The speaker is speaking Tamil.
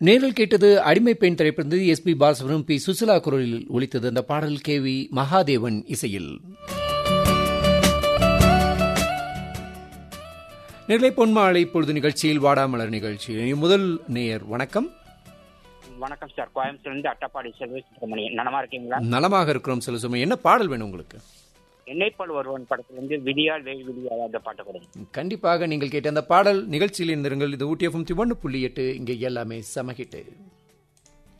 நேரில் கேட்டது அடிமை பெண் திரைப்படத்தில் S P Balasubrahmanyam P Susheela குரலில் ஒலித்தது அந்த பாடல் கே வி மகாதேவன் இசையில் நிலை பொன்மாலை பொழுது நிகழ்ச்சியில் வாடாமலர் நிகழ்ச்சி முதல் நேயர் வணக்கம் வணக்கம் சார் கோயம்புத்தூர்ல இருந்து அட்டப்பாடி செல்வி சுப்பிரமணி நலமா இருக்கீங்களா நலமாக இருக்கிறோம் சில சமயம் என்ன பாடல் வேணும் உங்களுக்கு என்னைப்பல் ஒருவன் படத்துல இருந்து விடியால் வெயில் விடியால் அந்த பாட்டு கொடுங்க கண்டிப்பாக நீங்கள் கேட்ட அந்த பாடல் நிகழ்ச்சியில் இருந்திருங்கள் இது ஊட்டி எஃப்எம் ஒன்று புள்ளி எட்டு இங்கே எல்லாமே சமகிட்டு